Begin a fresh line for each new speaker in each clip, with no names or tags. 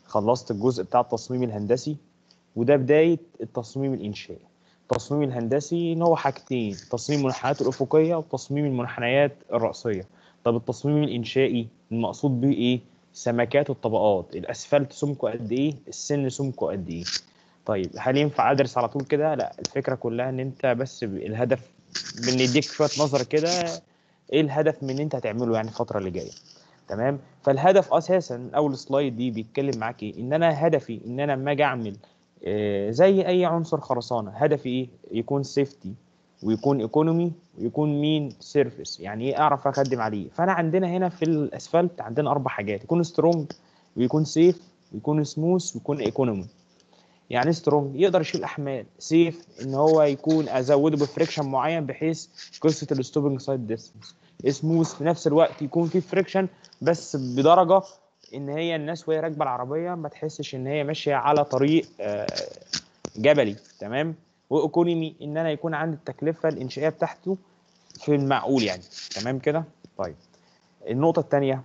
خلصت الجزء بتاع التصميم الهندسي وده بدايه التصميم الانشائي التصميم الهندسي ان هو حاجتين تصميم المنحنيات الافقيه وتصميم المنحنيات الراسيه طب التصميم الانشائي المقصود به ايه سمكات الطبقات الاسفلت سمكه قد ايه السن سمكه قد ايه طيب هل ينفع ادرس على طول كده لا الفكره كلها ان انت بس ب- الهدف بنديك شويه نظره كده ايه الهدف من اللي انت هتعمله يعني الفتره اللي جايه تمام فالهدف اساسا اول سلايد دي بيتكلم معاك ايه ان انا هدفي ان انا لما اجي اعمل آه، زي اي عنصر خرسانه هدفي ايه يكون سيفتي ويكون ايكونومي ويكون مين سيرفيس يعني ايه اعرف اخدم عليه فانا عندنا هنا في الاسفلت عندنا اربع حاجات يكون سترونج ويكون سيف ويكون سموث ويكون ايكونومي يعني سترونج يقدر يشيل احمال سيف ان هو يكون ازوده بفريكشن معين بحيث قصه الستوبنج سايد ديستنس سموث في نفس الوقت يكون في فريكشن بس بدرجه ان هي الناس وهي راكبه العربيه ما تحسش ان هي ماشيه على طريق آه، جبلي تمام وايكونومي ان انا يكون عندي التكلفه الانشائيه بتاعته في المعقول يعني تمام كده طيب النقطه الثانيه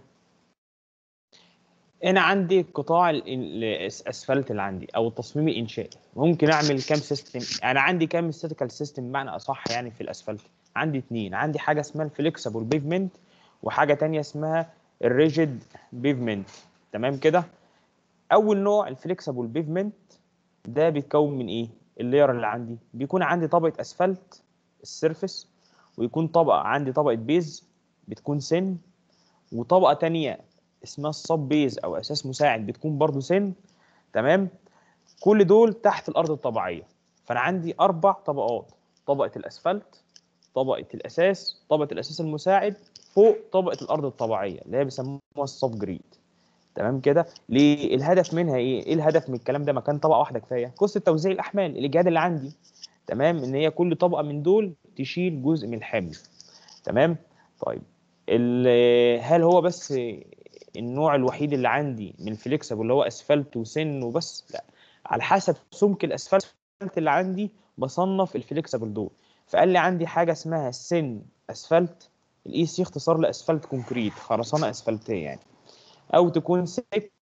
انا عندي قطاع ال- ال- الاسفلت اللي عندي او التصميم الانشائي ممكن اعمل كام سيستم انا عندي كام ستاتيكال سيستم بمعنى اصح يعني في الاسفلت عندي اثنين عندي حاجه اسمها الفليكسبل بيفمنت وحاجه تانية اسمها الريجيد بيفمنت تمام كده اول نوع الفليكسبل بيفمنت ده بيتكون من ايه اللاير اللي عندي بيكون عندي طبقه اسفلت السيرفس ويكون طبقه عندي طبقه بيز بتكون سن وطبقه تانية اسمها الصب بيز او اساس مساعد بتكون برضو سن تمام كل دول تحت الارض الطبيعيه فانا عندي اربع طبقات طبقه الاسفلت طبقه الاساس طبقه الاساس المساعد فوق طبقه الارض الطبيعيه اللي هي بيسموها الصف جريد تمام كده ليه الهدف منها ايه ايه الهدف من الكلام ده مكان طبقه واحده كفايه قصه توزيع الاحمال الاجهاد اللي عندي تمام ان هي كل طبقه من دول تشيل جزء من الحمل تمام طيب ال- هل هو بس النوع الوحيد اللي عندي من الفليكسبل اللي هو اسفلت وسن وبس لا على حسب سمك الاسفلت اللي عندي بصنف الفليكسبل دول فقال لي عندي حاجه اسمها سن اسفلت الاي سي اختصار لاسفلت كونكريت خرسانه اسفلتيه يعني او تكون سيك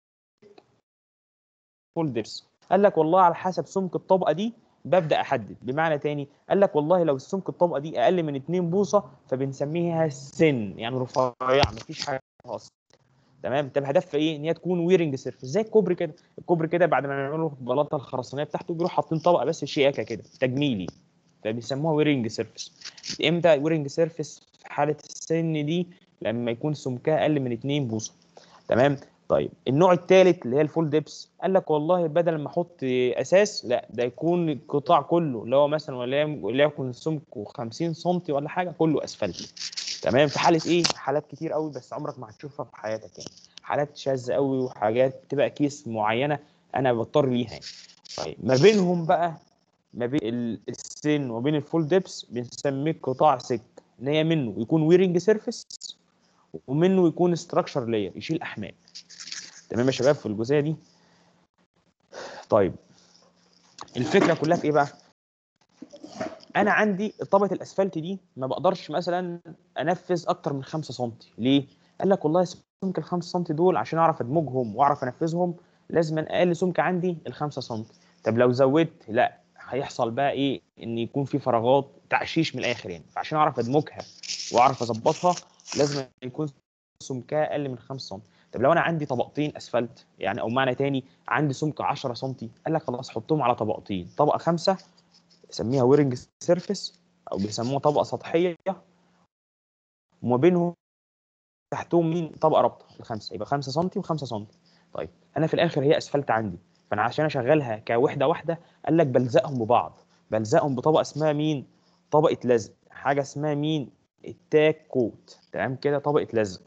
فول ديبس قال لك والله على حسب سمك الطبقه دي ببدا احدد بمعنى تاني قال لك والله لو السمك الطبقه دي اقل من 2 بوصه فبنسميها سن يعني رفيع مفيش حاجه اصلا تمام طب هدفها ايه ان هي تكون ويرنج سيرفيس زي الكوبري كده الكوبري كده بعد ما يعملوا البلاطه الخرسانيه بتاعته بيروح حاطين طبقه بس شياكه كده تجميلي فبيسموها ويرنج سيرفيس امتى ويرنج سيرفيس في حاله السن دي لما يكون سمكها اقل من 2 بوصه تمام طيب النوع الثالث اللي هي الفول ديبس قال لك والله بدل ما احط اساس لا ده يكون القطاع كله اللي هو مثلا ولا- وليكن سمكه 50 سم ولا حاجه كله اسفلت تمام في حاله ايه حالات كتير قوي بس عمرك ما هتشوفها في حياتك يعني حالات شاذه قوي وحاجات تبقى كيس معينه انا بضطر ليها يعني طيب ما بينهم بقى ما بين ال- السن وبين الفول ديبس بنسميه قطاع سك ان هي منه يكون ويرنج سيرفيس ومنه يكون ستراكشر لاير يشيل احمال تمام يا شباب في الجزئيه دي طيب الفكره كلها في ايه بقى انا عندي طبقه الاسفلت دي ما بقدرش مثلا انفذ اكتر من 5 سم ليه قال لك والله سمك ال 5 سم دول عشان اعرف ادمجهم واعرف انفذهم لازم اقل سمك عندي ال 5 سم طب لو زودت لا هيحصل بقى ايه ان يكون في فراغات تعشيش من الاخر يعني فعشان اعرف ادمجها واعرف اظبطها لازم يكون سمكها اقل من 5 سم طب لو انا عندي طبقتين اسفلت يعني او معنى تاني عندي سمك 10 سم قال لك خلاص حطهم على طبقتين طبقه خمسه يسميها ويرنج سيرفيس او بيسموها طبقه سطحيه وما بينهم تحتهم مين طبقه رابطه الخمسه يبقى 5 سم و5 سم طيب انا في الاخر هي اسفلت عندي فانا عشان اشغلها كوحده واحده قال لك بلزقهم ببعض بلزقهم بطبقه اسمها مين طبقه لزق حاجه اسمها مين التاك كوت تمام كده طبقه لزق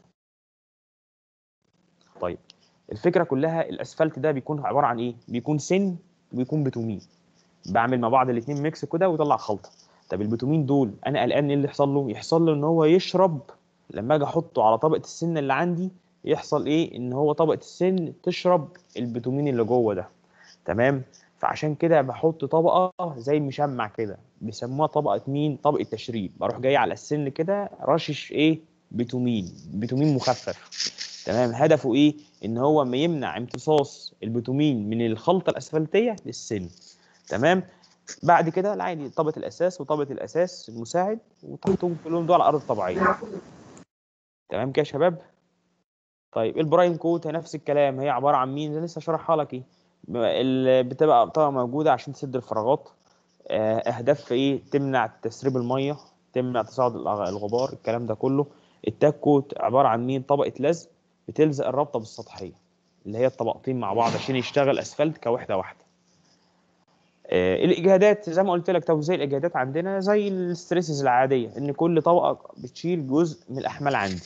طيب الفكره كلها الاسفلت ده بيكون عباره عن ايه بيكون سن وبيكون بتومين بعمل مع بعض الاثنين ميكس كده ويطلع خلطه طب البتومين دول انا قلقان ايه اللي يحصل له يحصل له ان هو يشرب لما اجي احطه على طبقه السن اللي عندي يحصل ايه ان هو طبقه السن تشرب البتومين اللي جوه ده تمام فعشان كده بحط طبقه زي مشمع كده بيسموها طبقه مين طبقه تشريب بروح جاي على السن كده رشش ايه بتومين بتومين مخفف تمام هدفه ايه ان هو ما يمنع امتصاص البتومين من الخلطه الاسفلتيه للسن تمام بعد كده العادي طبقه الاساس وطبقه الاساس المساعد وتحطهم كلهم دول على الارض الطبيعيه تمام كده يا شباب طيب البرايم كوت هي نفس الكلام هي عباره عن مين أنا لسه شرحها لك ايه ال- بتبقى طبقه موجوده عشان تسد الفراغات آه، اهداف في ايه تمنع تسريب الميه تمنع تصاعد الأغ- الغبار الكلام ده كله التاك كوت عباره عن مين طبقه لزق بتلزق الرابطه بالسطحيه اللي هي الطبقتين مع بعض عشان يشتغل اسفلت كوحده واحده آه، الاجهادات زي ما قلت لك توزيع الاجهادات عندنا زي الستريسز العاديه ان كل طبقه بتشيل جزء من الاحمال عندي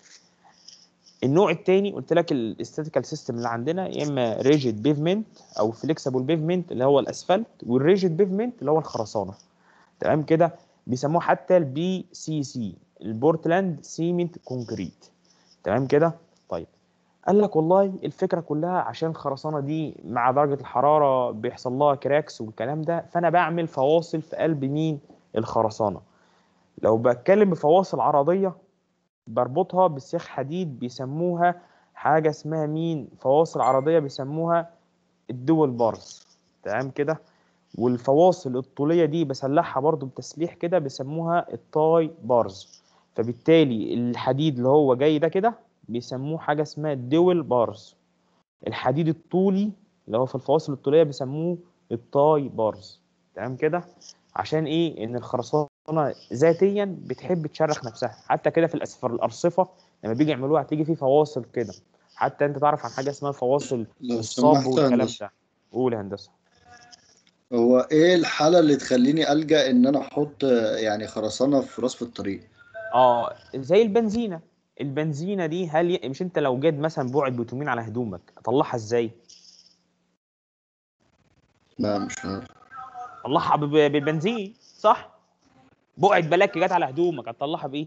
النوع الثاني قلت لك الاستاتيكال سيستم اللي عندنا يا اما ريجيد بيفمنت او فليكسبل بيفمنت اللي هو الاسفلت والريجيد بيفمنت اللي هو الخرسانه تمام كده بيسموه حتى البي سي سي البورتلاند سيمنت كونكريت تمام كده طيب قال لك والله الفكره كلها عشان الخرسانه دي مع درجه الحراره بيحصل لها كراكس والكلام ده فانا بعمل فواصل في قلب مين الخرسانه لو بتكلم بفواصل عرضيه بربطها بسياخ حديد بيسموها حاجه اسمها مين فواصل عرضيه بيسموها الدول بارز تمام كده والفواصل الطوليه دي بسلحها برضو بتسليح كده بيسموها التاي بارز فبالتالي الحديد اللي هو جاي ده كده بيسموه حاجه اسمها الدول بارز الحديد الطولي اللي هو في الفواصل الطوليه بيسموه التاي بارز تمام كده عشان ايه ان الخرسانه ذاتيا بتحب تشرخ نفسها حتى كده في الاسفل الارصفه لما بيجي يعملوها هتيجي في فواصل كده حتى انت تعرف عن حاجه اسمها الفواصل
لو
الصاب
سمحت يا
والكلام
هندسة
ده قول يا هندسه
هو ايه الحالة اللي تخليني ألجأ ان انا احط آه، يعني خرسانة في رصف الطريق
اه زي البنزينه البنزينه دي هل ي... مش انت لو جاد مثلا بعد بتومين على هدومك اطلعها ازاي
لا مش عارف
طلعها ب- ب- بالبنزين صح بعد بلاك جت على هدومك هتطلعها بايه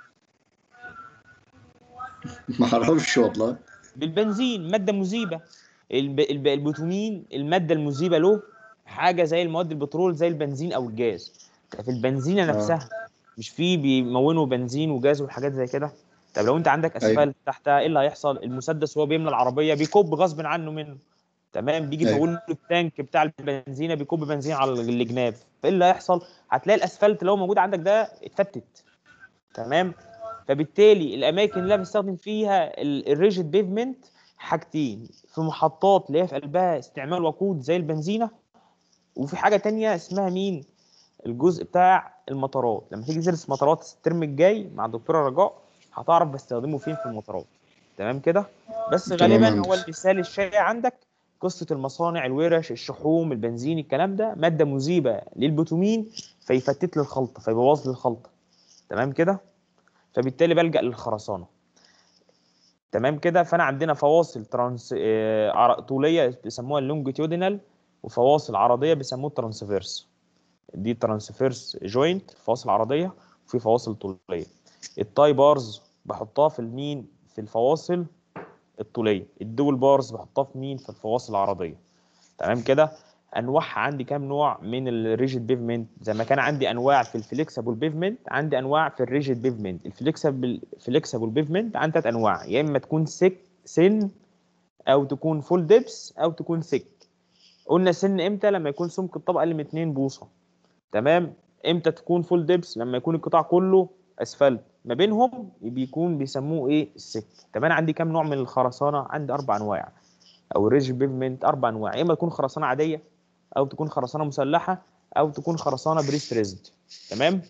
ما اعرفش والله
بالبنزين ماده مذيبه الب... الب... البتومين الماده المذيبه له حاجه زي المواد البترول زي البنزين او الجاز في البنزينه
آه.
نفسها مش في بيمونوا بنزين وجاز والحاجات زي كده طب لو انت عندك
أيوة.
اسفلت تحتها ايه اللي هيحصل المسدس وهو بيملى العربيه بيكب غصب عنه منه تمام بيجي
أيوة.
يفول له التانك بتاع البنزينه بيكب بنزين على الجناب فايه اللي هيحصل هتلاقي الاسفلت اللي هو موجود عندك ده اتفتت تمام فبالتالي الاماكن اللي أنا بستخدم فيها الريجيد بيفمنت حاجتين في محطات اللي هي في قلبها استعمال وقود زي البنزينه وفي حاجه تانية اسمها مين الجزء بتاع المطارات لما تيجي تدرس مطارات الترم الجاي مع الدكتوره رجاء هتعرف بستخدمه فين في المطارات تمام كده بس
تمام
غالبا
يا
هو
هندسة.
المثال الشائع عندك قصه المصانع الورش الشحوم البنزين الكلام ده ماده مذيبه للبتومين فيفتت لي الخلطه فيبوظ لي الخلطه تمام كده فبالتالي بلجأ للخرسانه تمام كده فانا عندنا فواصل ترانس آه، عر- طوليه بيسموها اللونجيتيودينال وفواصل عرضيه بيسموه الترانسفيرس دي ترانسفيرس جوينت فواصل عرضيه وفي فواصل طوليه التاي بارز بحطها في المين في الفواصل الطوليه الدول بارز بحطها في مين في الفواصل العرضيه تمام كده انواعها عندي كام نوع من الريجيد بيفمنت زي ما كان عندي انواع في الفليكسبل بيفمنت عندي انواع في الريجيد بيفمنت الفليكسبل فليكسبل بيفمنت عندي ثلاث انواع يا اما تكون سك سن او تكون فول ديبس او تكون سك قلنا سن امتى لما يكون سمك الطبقه اقل من 2 بوصه تمام امتى تكون فول ديبس لما يكون القطاع كله اسفلت ما بينهم بيكون بيسموه ايه السك طب انا عندي كام نوع من الخرسانه عندي اربع انواع او ريج بيفمنت اربع انواع يا اما تكون خرسانه عاديه او تكون خرسانه مسلحه او تكون خرسانه بريستريزد تمام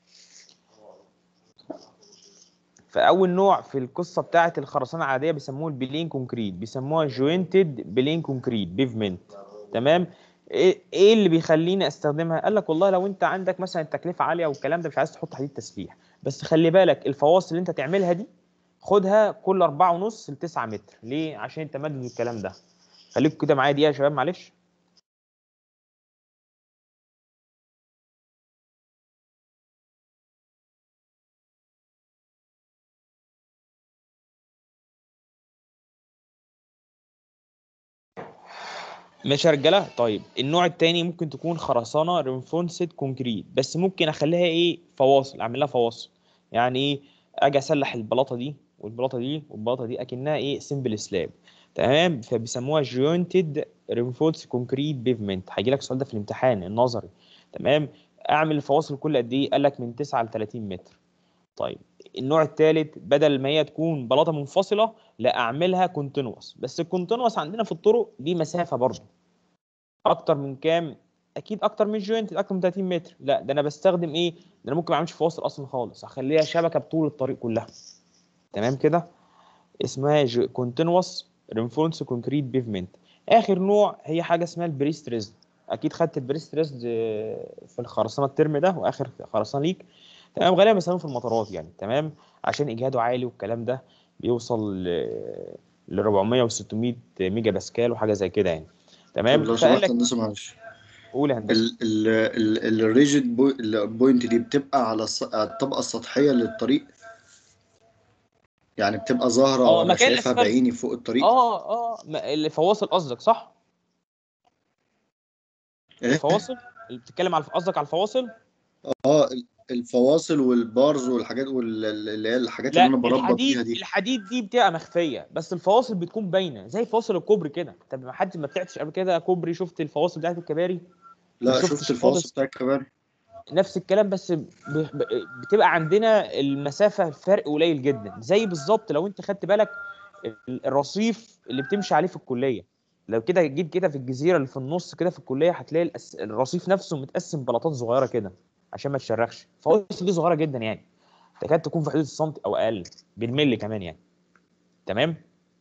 فاول نوع في القصه بتاعه الخرسانه العاديه بيسموه البلين كونكريت بيسموها جوينتد بلين كونكريت بيفمنت تمام ايه إيه اللي بيخليني استخدمها قال لك والله لو انت عندك مثلا التكلفه عاليه والكلام ده مش عايز تحط حديد تسليح بس خلي بالك الفواصل اللي انت تعملها دي خدها كل 4.5 ل 9 متر ليه عشان التمدد والكلام ده خليكم كده معايا دقيقه يا شباب معلش ماشي يا رجاله طيب النوع التاني ممكن تكون خرسانه رينفونسد كونكريت بس ممكن اخليها ايه فواصل اعمل لها فواصل يعني ايه اجي اسلح البلاطه دي والبلاطه دي والبلاطه دي اكنها ايه سمبل سلاب تمام فبيسموها جوينتد رينفورس كونكريت بيفمنت هيجي لك السؤال ده في الامتحان النظري تمام اعمل الفواصل كل قد ايه قال لك من 9 ل 30 متر طيب النوع الثالث بدل ما هي تكون بلاطه منفصله لا اعملها كونتينوس بس الكونتينوس عندنا في الطرق دي مسافه برضه اكتر من كام اكيد اكتر من جوينت اكتر من 30 متر لا ده انا بستخدم ايه ده انا ممكن ما اعملش فواصل اصلا خالص اخليها شبكه بطول الطريق كلها تمام كده اسمها كونتينوس رينفورس كونكريت بيفمنت اخر نوع هي حاجه اسمها البريست ريزد اكيد خدت البريست ريزد في الخرسانه الترم ده واخر خرسانه ليك تمام غالبا بيستخدموه في المطارات يعني تمام عشان اجهاده عالي والكلام ده بيوصل ل 400 و 600 ميجا باسكال وحاجه زي كده يعني تمام
طب لو
فقال
سمحت
لك
هندسه معلش
قول يا هندسه
الريجيد بوينت دي بتبقى على الص- على الطبقه السطحيه للطريق يعني بتبقى ظاهره
اه
وانا
مكان
شايفها
الاسفلت
بعيني فوق الطريق
اه اه ما- الفواصل قصدك صح
ايه
الفواصل اللي بتتكلم على قصدك على الفواصل
اه ال- الفواصل والبارز والحاجات وال- اللي هي الحاجات اللي
لا
انا بربط
الحديد
فيها دي
الحديد دي بتبقى مخفيه بس الفواصل بتكون باينه زي فواصل الكوبري كده طب ما حد ما طلعتش قبل كده كوبري شفت الفواصل بتاعت الكباري ما
لا
شفتش
شفت الفواصل
خالص
بتاع الكباري
نفس الكلام بس ب- ب- بتبقى عندنا المسافه فرق قليل جدا زي بالظبط لو انت خدت بالك ال- الرصيف اللي بتمشي عليه في الكليه لو كده جيت كده في الجزيره اللي في النص كده في الكليه هتلاقي الأس... الرصيف نفسه متقسم بلاطات صغيره كده عشان ما تشرخش فواصل دي صغيره جدا يعني تكاد تكون في حدود السنتي او اقل بالملي كمان يعني تمام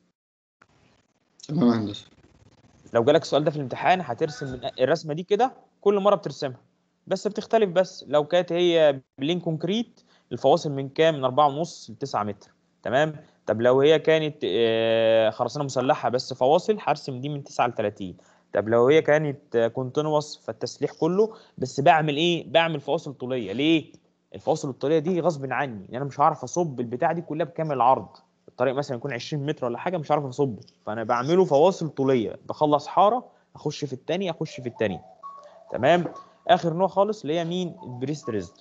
تمام يا هندسه
لو جالك السؤال ده في الامتحان هترسم من الرسمه دي كده كل مره بترسمها بس بتختلف بس لو كانت هي بلين كونكريت الفواصل من كام من 4.5 ل 9 متر تمام طب لو هي كانت آه، خرسانه مسلحه بس فواصل هرسم دي من 9 ل 30 طب لو هي كانت كونتينوس فالتسليح كله بس بعمل ايه بعمل فواصل طوليه ليه الفواصل الطوليه دي غصب عني ان انا مش هعرف اصب البتاع دي كلها بكامل العرض الطريق مثلا يكون 20 متر ولا حاجه مش هعرف اصبه فانا بعمله فواصل طوليه بخلص حاره اخش في الثانيه اخش في الثانيه تمام اخر نوع خالص اللي هي مين البريست ريزد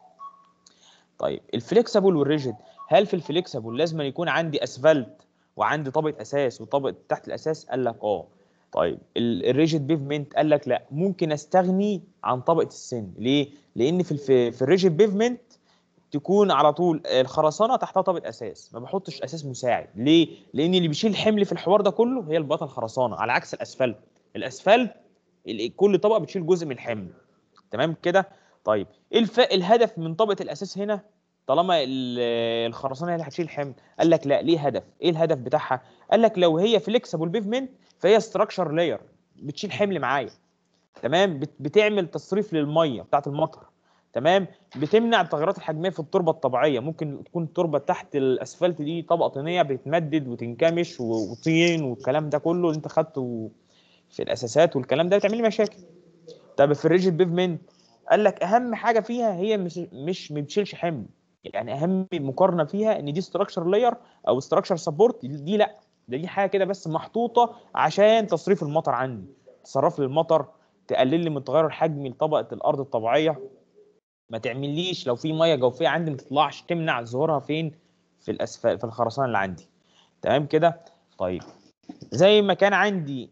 طيب الفليكسبل والريجيد هل في الفليكسبل لازم يكون عندي اسفلت وعندي طبقه اساس وطبقه تحت الاساس قال لك اه طيب ال- الريجيد بيفمنت قال لك لا ممكن استغني عن طبقه السن ليه لان في الف... في الريجيد بيفمنت تكون على طول الخرسانه تحتها طبقه اساس ما بحطش اساس مساعد ليه لان اللي بيشيل الحمل في الحوار ده كله هي البلاطه الخرسانه على عكس الاسفلت الاسفلت ال- كل طبقه بتشيل جزء من الحمل تمام كده طيب ايه الف... الهدف من طبقه الاساس هنا طالما ال- الخرسانه هي اللي هتشيل الحمل قال لك لا ليه هدف ايه الهدف بتاعها قال لك لو هي فليكسبل بيفمنت فهي ستراكشر لاير بتشيل حمل معايا تمام بت... بتعمل تصريف للميه بتاعت المطر تمام بتمنع التغيرات الحجميه في التربه الطبيعيه ممكن تكون التربه تحت الاسفلت دي طبقه طينيه بتتمدد وتنكمش و- وطين والكلام ده كله اللي انت خدته في الاساسات والكلام ده بتعمل لي مشاكل طب في الريجيد بيفمنت قال لك اهم حاجه فيها هي مش مش ما بتشيلش حمل يعني اهم مقارنه فيها ان دي ستراكشر لاير او ستراكشر سبورت دي لا ده دي حاجه كده بس محطوطه عشان تصريف المطر عندي تصرف لي المطر تقلل لي من التغير الحجمي لطبقه الارض الطبيعيه ما تعمليش لو في ميه جوفيه عندي ما تطلعش تمنع ظهورها فين في الاسفل في الخرسانه اللي عندي تمام كده طيب زي ما كان عندي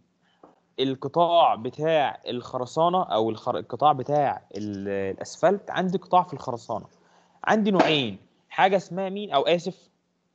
القطاع بتاع الخرسانه او الخر... القطاع بتاع ال- الاسفلت عندي قطاع في الخرسانه عندي نوعين حاجه اسمها مين او اسف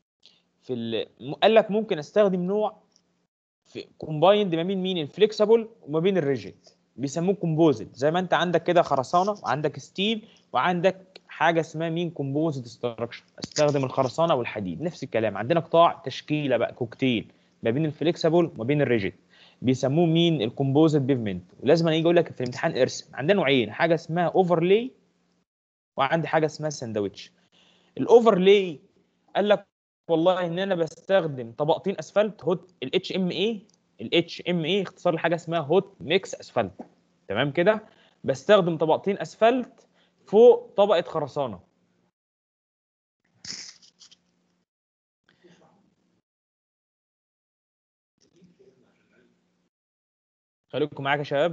في ال... م- قال لك ممكن استخدم نوع في كومبايند ما بين مين الفليكسبل وما بين الريجيد بيسموه كومبوزيت زي ما انت عندك كده خرسانه وعندك ستيل وعندك حاجه اسمها مين كومبوزيت ستراكشر استخدم الخرسانه والحديد نفس الكلام عندنا قطاع تشكيله بقى كوكتيل ما بين الفليكسبل وما بين الريجيد بيسموه مين الكومبوزيت بيفمنت ولازم يجي يقول لك في الامتحان ارسم عندنا نوعين حاجه اسمها اوفرلاي وعندي حاجه اسمها ساندوتش الاوفرلاي قال لك والله ان انا بستخدم طبقتين اسفلت هوت الاتش ام اي الاتش ام اي اختصار لحاجه اسمها هوت ميكس اسفلت تمام كده بستخدم طبقتين اسفلت فوق طبقه خرسانه خليكم معاك يا شباب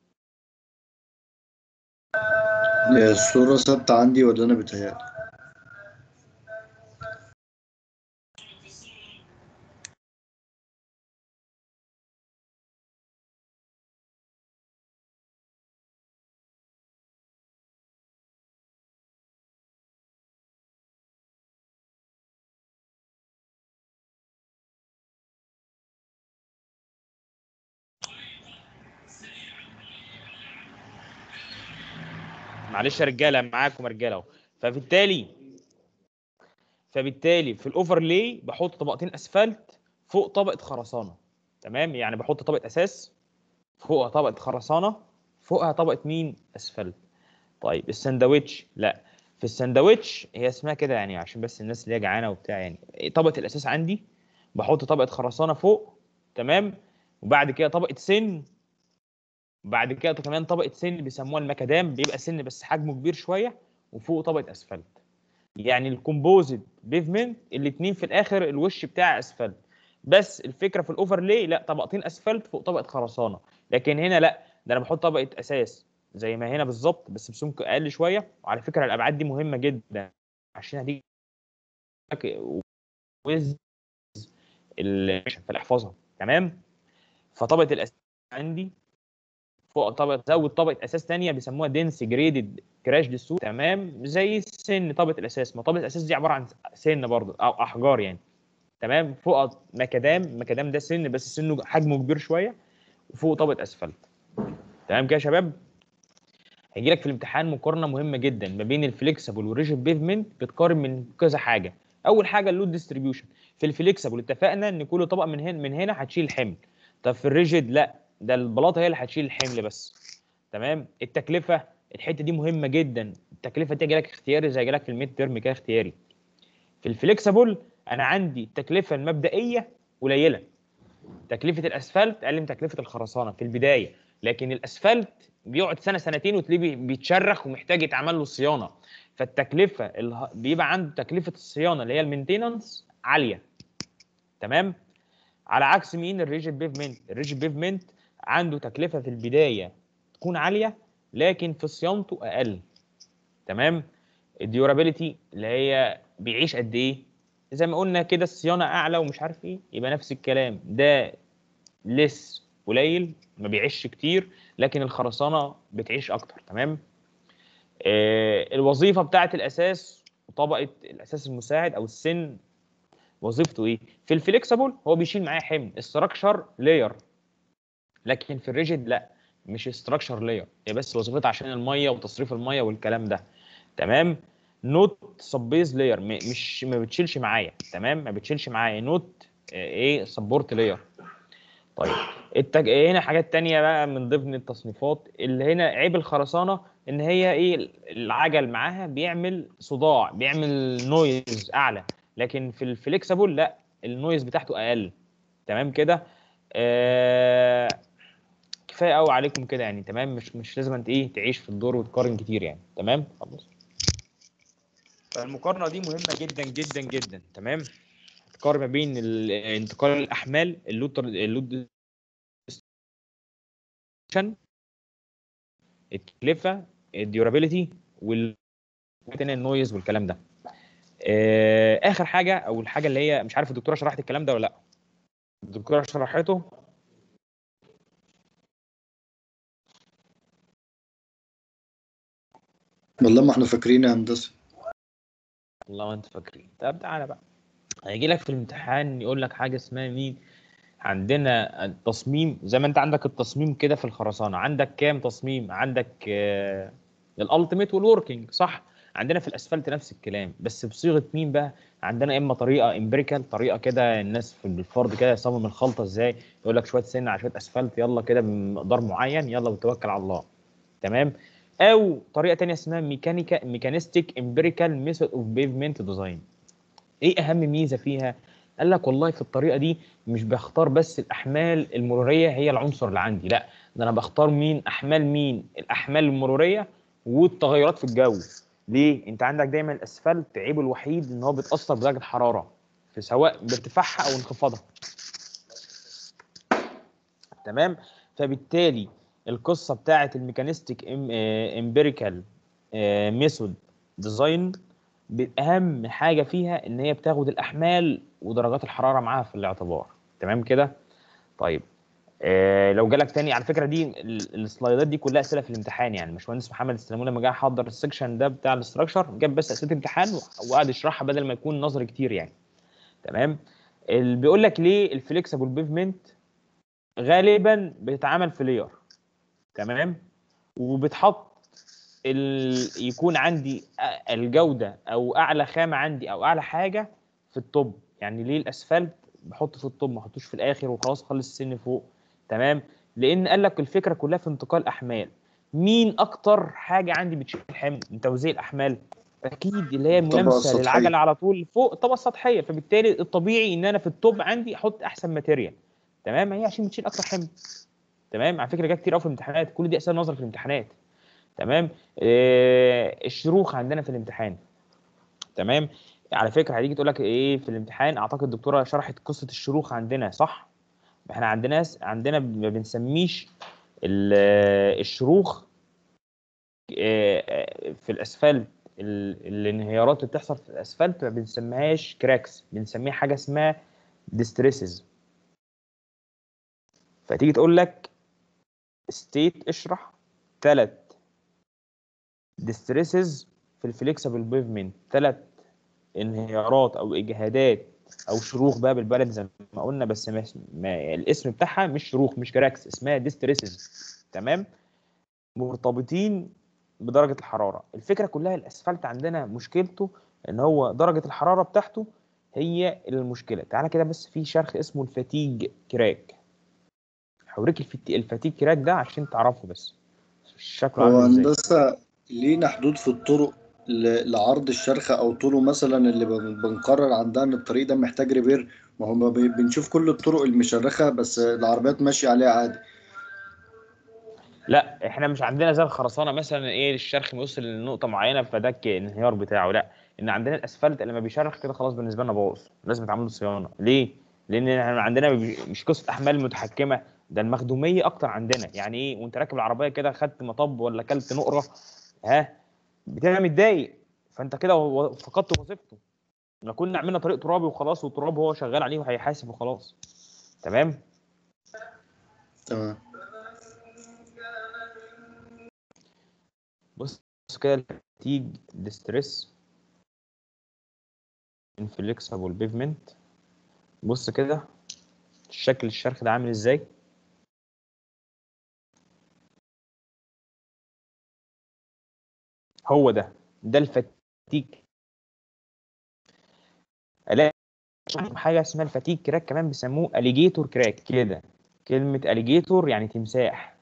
هي الصورة ثابتة عندي ولا أنا بتهيألي؟
معلش يا رجاله معاكم يا رجاله اهو فبالتالي فبالتالي في الاوفرلاي بحط طبقتين اسفلت فوق طبقه خرسانه تمام يعني بحط طبقه اساس فوقها طبقه خرسانه فوقها طبقه مين اسفلت طيب الساندوتش لا في الساندوتش هي اسمها كده يعني عشان بس الناس اللي هي جعانه وبتاع يعني طبقه الاساس عندي بحط طبقه خرسانه فوق تمام وبعد كده طبقه سن وبعد كده كمان طبقه سن بيسموها المكادام بيبقى سن بس حجمه كبير شويه وفوق طبقه اسفلت يعني الكومبوزيت بيفمنت الاثنين في الاخر الوش بتاع اسفلت بس الفكره في الاوفرلاي لا طبقتين اسفلت فوق طبقه خرسانه لكن هنا لا ده انا بحط طبقه اساس زي ما هنا بالظبط بس بسمك اقل شويه وعلى فكره الابعاد دي مهمه جدا عشان هديك ويز فاحفظها تمام فطبقه الاساس عندي فوق طبقه زود طبقه اساس ثانيه بيسموها دنس جريدد كراش دسو تمام زي السن طبقه الاساس ما طبقه الاساس دي عباره عن سن برضه او احجار يعني تمام فوق مكادام مكادام ده سن بس سنه حجمه كبير شويه وفوق طبقه اسفلت تمام كده يا شباب هيجي لك في الامتحان مقارنه مهمه جدا ما بين الفليكسبل والريجيد بيفمنت بتقارن من كذا حاجه اول حاجه اللود ديستريبيوشن في الفليكسبل اتفقنا ان كل طبقه من هنا من هنا هتشيل الحمل طب في الريجيد لا ده البلاطه هي اللي هتشيل الحمل بس تمام التكلفه الحته دي مهمه جدا التكلفه دي لك اختياري زي لك في الميد ترم كده اختياري في الفليكسبل انا عندي التكلفه المبدئيه قليله تكلفه الاسفلت اقل من تكلفه الخرسانه في البدايه لكن الاسفلت بيقعد سنه سنتين وتلاقيه بيتشرخ ومحتاج يتعمل له صيانه فالتكلفه اللي بيبقى عنده تكلفه الصيانه اللي هي المينتيننس عاليه تمام على عكس مين الريجيد بيفمنت الريجيد بيفمنت عنده تكلفه في البدايه تكون عاليه لكن في صيانته اقل تمام الديورابيلتي اللي هي بيعيش قد ايه زي ما قلنا كده الصيانه اعلى ومش عارف ايه يبقى نفس الكلام ده لس قليل ما بيعيش كتير لكن الخرسانه بتعيش اكتر تمام آه الوظيفه بتاعه الاساس وطبقه الاساس المساعد او السن وظيفته ايه في الفليكسبل هو بيشيل معايا حمل استراكشر لاير لكن في الريجيد لا مش استراكشر لاير هي بس وظيفتها عشان الميه وتصريف الميه والكلام ده تمام نوت سبيز لاير مش ما بتشيلش معايا تمام ما بتشيلش معايا نوت ايه سبورت لاير طيب التج... هنا حاجات تانية بقى من ضمن التصنيفات اللي هنا عيب الخرسانه ان هي ايه العجل معاها بيعمل صداع بيعمل نويز اعلى لكن في الفليكسبل لا النويز بتاعته اقل تمام كده آه كفايه قوي عليكم كده يعني تمام مش مش لازم انت ايه تعيش في الدور وتقارن كتير يعني تمام خلاص فالمقارنه دي مهمه جدا جدا جدا تمام تقارن ما بين انتقال الاحمال اللود اللود التكلفه الديورابيلتي وال النويز والكلام ده آه اخر حاجه او الحاجه اللي هي مش عارف الدكتوره شرحت الكلام ده ولا لا الدكتوره شرحته
والله ما احنا فاكرين يا هندسه
والله ما انت فاكرين طب تعالى بقى هيجي لك في الامتحان يقول لك حاجه اسمها مين عندنا التصميم زي ما انت عندك التصميم كده في الخرسانه عندك كام تصميم عندك آه الالتيميت والوركينج صح عندنا في الاسفلت نفس الكلام بس بصيغه مين بقى عندنا اما طريقه امبريكال طريقه كده الناس في الفرد كده يصمم الخلطه ازاي يقول لك شويه سن على شويه اسفلت يلا كده بمقدار معين يلا وتوكل على الله تمام او طريقه تانية اسمها ميكانيكا ميكانيستيك امبيريكال ميثود اوف بيفمنت ديزاين ايه اهم ميزه فيها قال لك والله في الطريقه دي مش بختار بس الاحمال المروريه هي العنصر اللي عندي لا ده انا بختار مين احمال مين الاحمال المروريه والتغيرات في الجو ليه انت عندك دايما الاسفلت عيبه الوحيد ان هو بيتاثر بدرجه الحراره في سواء بارتفاعها او انخفاضها تمام فبالتالي القصه بتاعه الميكانيستيك امبيريكال ميثود ديزاين اهم حاجه فيها ان هي بتاخد الاحمال ودرجات الحراره معاها في الاعتبار تمام كده طيب آه لو جالك تاني على فكره دي السلايدات دي كلها اسئله في الامتحان يعني باشمهندس محمد السلامون لما جه حضر السكشن ده بتاع الاستراكشر جاب بس اسئله امتحان وقعد يشرحها بدل ما يكون نظري كتير يعني تمام اللي بيقول لك ليه الفليكسبل بيفمنت غالبا بتتعمل في لير تمام وبتحط ال... يكون عندي أ- الجوده او اعلى خامه عندي او اعلى حاجه في الطب يعني ليه الاسفلت بحطه في الطب ما احطوش في الاخر وخلاص خلص السن فوق تمام لان قال لك الفكره كلها في انتقال احمال مين اكتر حاجه عندي بتشيل حمل من توزيع الاحمال اكيد اللي هي
الطبقة
ملامسه
السطحية.
للعجله على طول فوق الطبقه السطحيه فبالتالي الطبيعي ان انا في الطب عندي احط احسن ماتيريال تمام هي عشان بتشيل اكتر حمل تمام على فكره جت كتير قوي في الامتحانات كل دي اسئله نظر في الامتحانات تمام آه الشروخ عندنا في الامتحان تمام على فكره هتيجي تقول لك ايه في الامتحان اعتقد الدكتوره شرحت قصه الشروخ عندنا صح احنا عندنا ناس عندنا ما بنسميش ال- الشروخ آه، آه، في الاسفلت ال- الانهيارات اللي بتحصل في الاسفلت ما بنسميهاش كراكس بنسميها حاجه اسمها ديستريسز فتيجي تقول لك ستيت اشرح ثلاث ديستريسز في الفليكسبل بيفمنت ثلاث انهيارات او اجهادات او شروخ بقى بالبلد زي ما قلنا بس ما ما الاسم بتاعها مش شروخ مش كراكس اسمها ديستريسز تمام مرتبطين بدرجه الحراره الفكره كلها الاسفلت عندنا مشكلته ان هو درجه الحراره بتاعته هي المشكله تعالى كده بس في شرخ اسمه الفتيج كراك هوريك الفت- الفتيج كراك ده عشان تعرفه بس شكله
هو
عامل ازاي
هندسة لينا حدود في الطرق ل- لعرض الشرخ أو طوله مثلا اللي بن- بنقرر عندها إن الطريق ده محتاج ريبير ما هو ما بي- بنشوف كل الطرق المشرخة بس العربيات ماشية عليها عادي
لا احنا مش عندنا زي الخرسانه مثلا ايه الشرخ بيوصل لنقطه معينه فده ك- الانهيار بتاعه لا ان عندنا الاسفلت لما بيشرخ كده خلاص بالنسبه لنا باظ لازم يتعمل له صيانه ليه لان احنا عندنا بي- مش قصه احمال متحكمه ده المخدوميه اكتر عندنا يعني ايه وانت راكب العربيه كده خدت مطب ولا كلت نقره ها بتبقى متضايق فانت كده و- فقدت وظيفته ما كنا عملنا طريق ترابي وخلاص والتراب هو شغال عليه وهيحاسب وخلاص تمام
تمام
بص كده الفتيج ديستريس انفليكسبل بيفمنت بص كده شكل الشرخ ده عامل ازاي هو ده ده الفتيج الاقي حاجه اسمها الفتيج كراك كمان بيسموه اليجيتور كراك كده كلمه اليجيتور يعني تمساح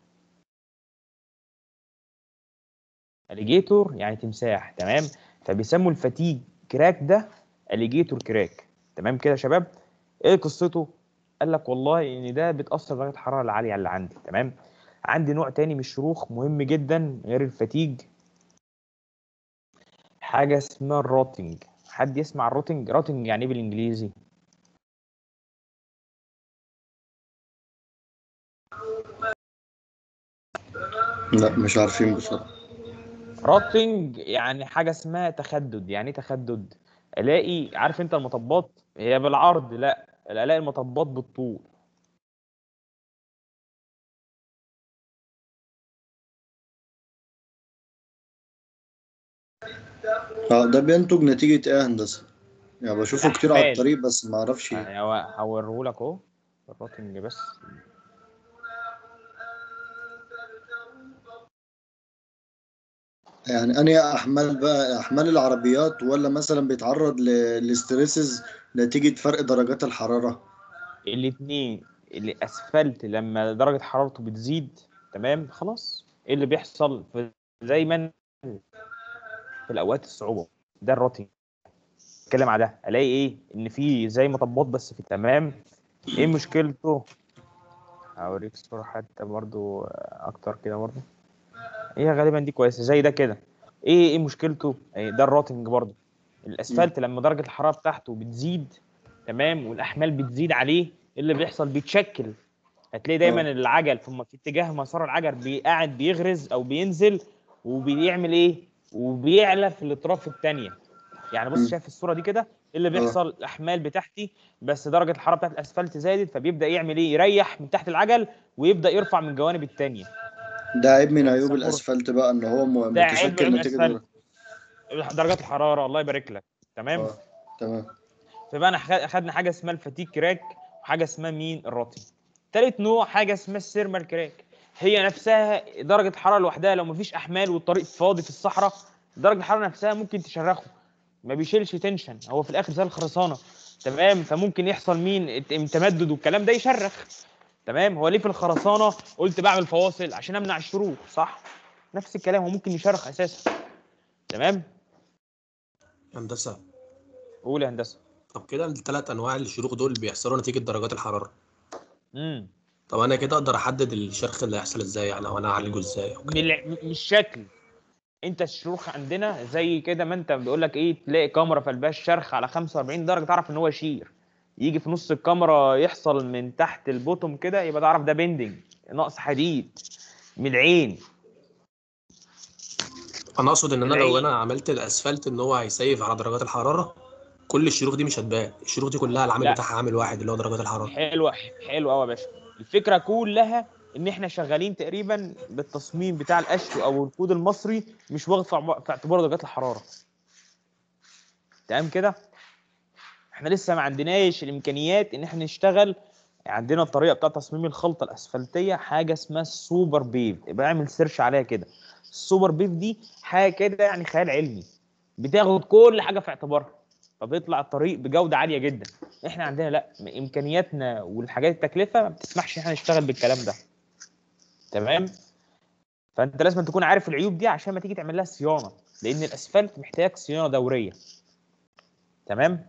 اليجيتور يعني تمساح تمام فبيسموا الفتيج كراك ده اليجيتور كراك تمام كده يا شباب ايه قصته قال لك والله ان ده بتاثر درجه الحراره العاليه اللي عندي تمام عندي نوع تاني من الشروخ مهم جدا غير الفتيج حاجه اسمها الروتنج حد يسمع الروتنج روتنج يعني ايه بالانجليزي
لا مش عارفين بصراحة
روتنج يعني حاجه اسمها تخدد يعني ايه تخدد الاقي عارف انت المطبات هي بالعرض لا الاقي المطبات بالطول
اه ده بينتج نتيجة ايه يا هندسة؟ يعني بشوفه كتير على
أحمال.
الطريق بس ما اعرفش ايه
يعني هو- هوريهولك اهو الروتنج بس
يعني أنهي أحمال بقى أحمال العربيات ولا مثلا بيتعرض ل- لستريسز نتيجة فرق درجات الحرارة؟
الاثنين اللي اسفلت لما درجه حرارته بتزيد تمام خلاص ايه اللي بيحصل في دايما في الاوقات الصعوبه ده الروتنج اتكلم على ده الاقي ايه ان في زي مطبات بس في تمام ايه مشكلته هوريك صوره حتى برضو اكتر كده برضو هي غالبا دي كويسه زي ده كده ايه ايه مشكلته إيه ده الروتنج برضو الاسفلت لما درجه الحراره بتاعته بتزيد تمام والاحمال بتزيد عليه إيه اللي بيحصل بيتشكل هتلاقي دايما
آه.
العجل في في اتجاه مسار العجل بي- قاعد بيغرز او بينزل وبيعمل ايه وبيعلى في الاطراف الثانيه يعني بص
مم.
شايف الصوره دي كده إيه اللي بيحصل الاحمال بتاعتي بس درجه الحراره بتاعت الاسفلت زادت فبيبدا يعمل ايه يريح من تحت العجل ويبدا يرفع من الجوانب الثانيه
ده عيب من عيوب
بيسموه-
الأسفلت بقى إن هو م-
ده عيب
متشكل
من
نتيجة
الاسفلت درجات الحراره الله يبارك لك تمام
اه تمام
فبقى انا أخ- اخدنا حاجه اسمها الفتيك كراك وحاجه اسمها مين الرطي تالت نوع حاجه اسمها السيرمال كراك هي نفسها درجه الحراره لوحدها لو مفيش احمال والطريق فاضي في الصحراء درجه الحراره نفسها ممكن تشرخه ما بيشيلش تنشن هو في الاخر زي الخرسانه تمام فممكن يحصل مين الت- تمدد والكلام ده يشرخ تمام هو ليه في الخرسانه قلت بعمل فواصل عشان امنع الشروخ صح نفس الكلام هو ممكن يشرخ اساسا تمام
هندسه
قول يا هندسه
طب كده الثلاث انواع الشروخ دول بيحصلوا نتيجه درجات الحراره
امم
طب انا كده اقدر احدد الشرخ اللي هيحصل ازاي يعني او انا اعالجه ازاي أو
من
كده.
الع- من الشكل انت الشروخ عندنا زي كده ما انت بيقول لك ايه تلاقي كاميرا في الباش شرخ على 45 درجه تعرف ان هو شير يجي في نص الكاميرا يحصل من تحت البوتوم كده يبقى تعرف ده بيندنج نقص حديد من العين
انا اقصد ان انا لو
العين.
انا عملت الاسفلت ان هو هيسيف على درجات الحراره كل الشروخ دي مش هتبان الشروخ دي كلها العامل
لا.
بتاعها عامل واحد اللي هو درجات الحراره
حلوه حلوه قوي يا باشا الفكره كلها ان احنا شغالين تقريبا بالتصميم بتاع القش او الكود المصري مش واخد في اعتبار- في اعتبار درجات الحراره تمام كده احنا لسه ما عندناش الامكانيات ان احنا نشتغل عندنا الطريقه بتاع تصميم الخلطه الاسفلتيه حاجه اسمها السوبر بيف يبقى اعمل سيرش عليها كده السوبر بيف دي حاجه كده يعني خيال علمي بتاخد كل حاجه في اعتبارها فبيطلع الطريق بجوده عاليه جدا احنا عندنا لا امكانياتنا والحاجات التكلفه ما بتسمحش ان احنا نشتغل بالكلام ده تمام فانت لازم تكون عارف العيوب دي عشان ما تيجي تعمل لها صيانه لان الاسفلت محتاج صيانه دوريه تمام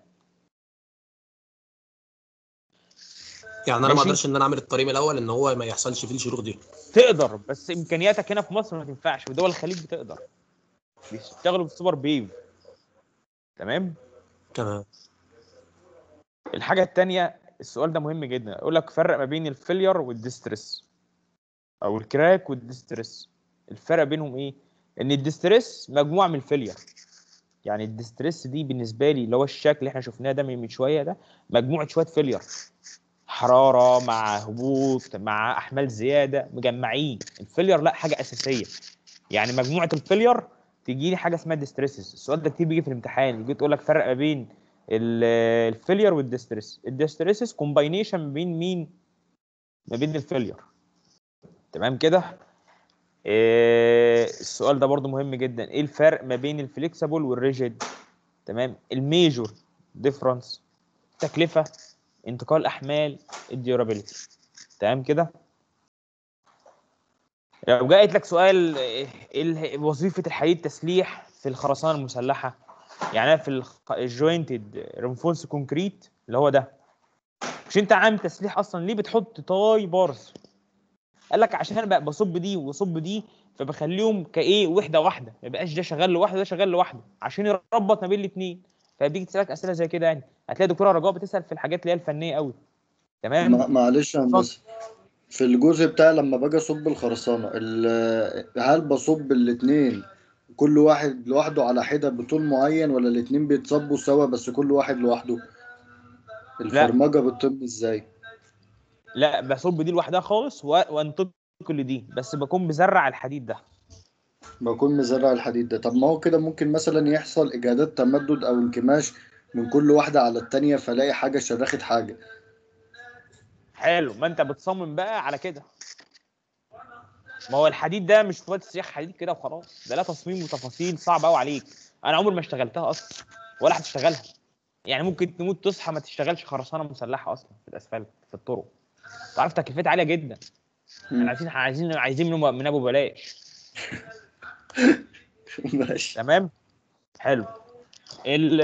يعني انا ما
ماشي.
اقدرش ان انا اعمل الطريق من الاول ان هو ما يحصلش فيه الشروخ دي
تقدر بس امكانياتك هنا في مصر ما تنفعش في دول الخليج بتقدر بيشتغلوا بالسوبر بيف تمام
تمام
الحاجه الثانيه السؤال ده مهم جدا يقول لك فرق ما بين الفيلير والديستريس او الكراك والديستريس الفرق بينهم ايه ان الديستريس مجموعه من الفيلير يعني الديستريس دي بالنسبه لي اللي هو الشكل اللي احنا شفناه ده من من شويه ده مجموعه شويه فيلير حراره مع هبوط مع احمال زياده مجمعين الفيلير لا حاجه اساسيه يعني مجموعه الفيلير تيجي لي حاجه اسمها ديستريسز السؤال ده كتير بيجي في الامتحان يجي تقول لك فرق ما بين ال- الفيلير والديستريس الديستريسز كومباينيشن ما بين مين ما بين الفيلير تمام كده إيه السؤال ده برضو مهم جدا ايه الفرق ما بين الفليكسبل والريجيد تمام الميجور ديفرنس تكلفه انتقال احمال الديورابيلتي تمام كده لو جاءت لك سؤال إيه ال- وظيفه الحديد تسليح في الخرسانه المسلحه يعني أنا في الجوينتد رينفورس كونكريت اللي هو ده مش انت عامل تسليح اصلا ليه بتحط تاي بارز قال لك عشان انا بقى بصب دي وصب دي فبخليهم كايه وحده واحده ما يبقاش ده شغال لوحده ده شغال لوحده عشان يربط ما بين الاثنين فبيجي تسالك اسئله زي كده يعني هتلاقي دكتوره رجاء بتسال في الحاجات اللي هي الفنيه قوي تمام
ما- معلش يا هندسه في الجزء بتاع لما باجي اصب الخرسانه ال- هل بصب الاتنين كل واحد لوحده على حده بطول معين ولا الاتنين بيتصبوا سوا بس كل واحد لوحده الفرمجه بتتم ازاي
لا بصب دي لوحدها خالص و- وانتقل لدي بس بكون مزرع الحديد ده
بكون مزرع الحديد ده طب ما هو كده ممكن مثلا يحصل اجهادات تمدد او انكماش من كل واحده على التانية فلاقي حاجه شرخت حاجه
حلو ما انت بتصمم بقى على كده ما هو الحديد ده مش شويه سياح حديد كده وخلاص ده لا تصميم وتفاصيل صعبه قوي عليك انا عمري ما اشتغلتها اصلا ولا هتشتغلها يعني ممكن تموت تصحى ما تشتغلش خرسانه مسلحه اصلا في الاسفلت في الطرق تعرف تكلفتها عاليه جدا احنا عايزين عايزين عايزين من من ابو بلاش
ماشي
تمام حلو ال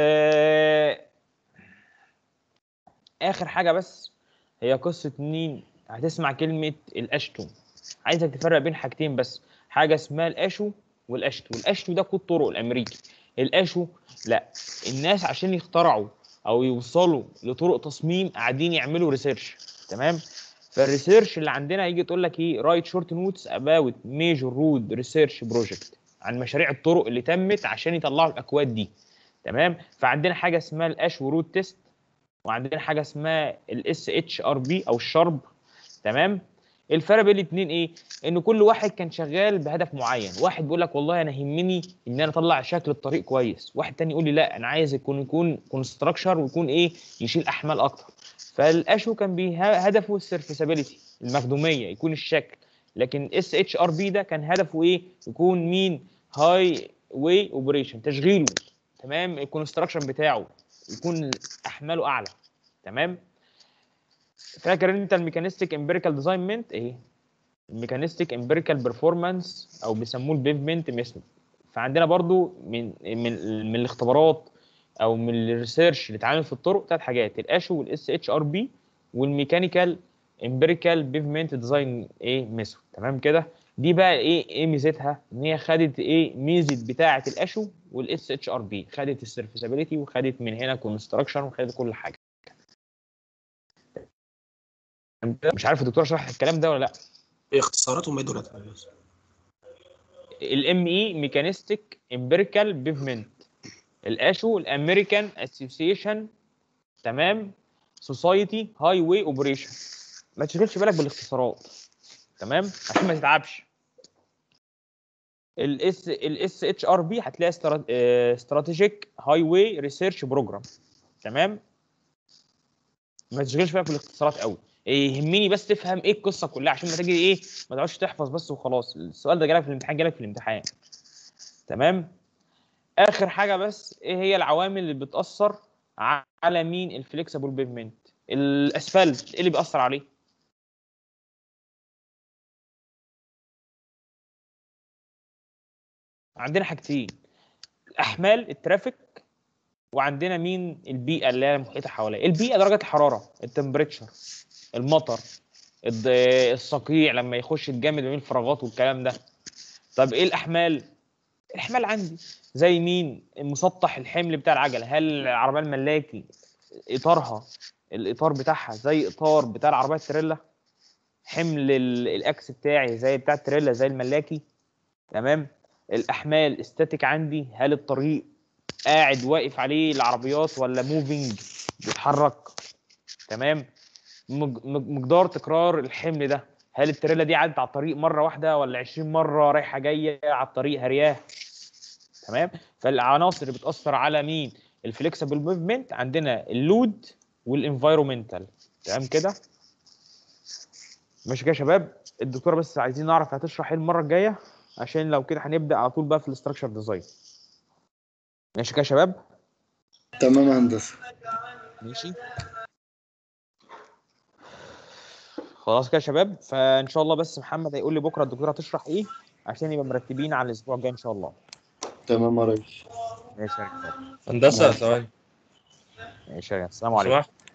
اخر حاجه بس هي قصه مين هتسمع كلمه الاشتو عايزك تفرق بين حاجتين بس حاجه اسمها الاشو والاشتو والاشتو ده كود طرق الامريكي الاشو لا الناس عشان يخترعوا او يوصلوا لطرق تصميم قاعدين يعملوا ريسيرش تمام فالريسيرش اللي عندنا هيجي تقول لك ايه رايت شورت نوتس اباوت ميجور رود ريسيرش بروجكت عن مشاريع الطرق اللي تمت عشان يطلعوا الاكواد دي تمام فعندنا حاجه اسمها الاش ورود تيست وعندنا حاجه اسمها الاس اتش ار بي او الشرب تمام الفرق بين الاثنين ايه ان كل واحد كان شغال بهدف معين واحد بيقول لك والله انا يهمني ان انا اطلع شكل الطريق كويس واحد تاني يقول لي لا انا عايز يكون يكون كونستراكشر ويكون ايه يشيل احمال اكتر فالاشو كان بيه- هدفه السيرفيسابيلتي المخدوميه يكون الشكل لكن اس اتش ار بي ده كان هدفه ايه يكون مين هاي واي اوبريشن تشغيله تمام الكونستراكشن بتاعه يكون احماله اعلى تمام فاكر انت الميكانيستيك امبيريكال ديزاينمنت ايه الميكانيستيك امبيريكال بيرفورمانس او بيسموه البيفمنت ميثود فعندنا برضو من من من الاختبارات او من الريسيرش اللي اتعمل في الطرق ثلاث حاجات الاشو والاس اتش ار بي والميكانيكال امبيريكال بيفمنت ديزاين ايه ميثود تمام كده دي بقى ايه ايه ميزتها ان هي خدت ايه ميزه بتاعه الاشو والاس اتش ار بي خدت السيرفيسابيلتي وخدت من هنا كونستراكشن وخدت كل حاجه مش عارف الدكتور شرح الكلام ده ولا لا
ايه اختصاراتهم ايه دولت
الام اي ميكانيستيك امبيريكال بيفمنت الاشو الامريكان اسوسيشن تمام سوسايتي هاي واي اوبريشن ما تشغلش بالك بالاختصارات تمام عشان ما تتعبش الاس الاس اتش ار بي هتلاقي استراتيجيك هاي واي ريسيرش بروجرام تمام ما تشغلش بالك بالاختصارات قوي يهمني بس تفهم ايه القصه كلها عشان ما تيجي ايه ما تقعدش تحفظ بس وخلاص السؤال ده جالك في الامتحان جالك في الامتحان تمام اخر حاجه بس ايه هي العوامل اللي بتاثر على مين الفليكسبل بيفمنت الاسفلت ايه اللي بيأثر عليه عندنا حاجتين الاحمال الترافيك وعندنا مين البيئه اللي هي المحيطه حواليا البيئه درجه الحراره التمبريتشر المطر الض- الصقيع لما يخش الجامد بين الفراغات والكلام ده طب ايه الاحمال الاحمال عندي زي مين مسطح الحمل بتاع العجله هل العربيه الملاكي اطارها الاطار بتاعها زي اطار بتاع العربيه التريلا حمل ال- الاكس بتاعي زي بتاع التريلا زي الملاكي تمام الاحمال استاتيك عندي هل الطريق قاعد واقف عليه العربيات ولا موفينج بيتحرك تمام مج- مج- مقدار تكرار الحمل ده هل التريلا دي عدت على الطريق مره واحده ولا 20 مره رايحه جايه على الطريق هرياه تمام فالعناصر اللي بتاثر على مين الفليكسبل موفمنت عندنا اللود والانفايرومنتال تمام كده ماشي كده يا شباب الدكتوره بس عايزين نعرف هتشرح ايه المره الجايه عشان لو كده هنبدا على طول بقى في الاستراكشر ديزاين ماشي كده يا شباب
تمام يا هندسه
ماشي خلاص كده يا شباب فان شاء الله بس محمد هيقول لي بكره الدكتوره هتشرح ايه عشان يبقى مرتبين على الاسبوع الجاي ان شاء الله
تمام يا ريس
ماشي يا رجاله
هندسه ثواني
ماشي يا رجاله السلام
لو
عليكم
سمحت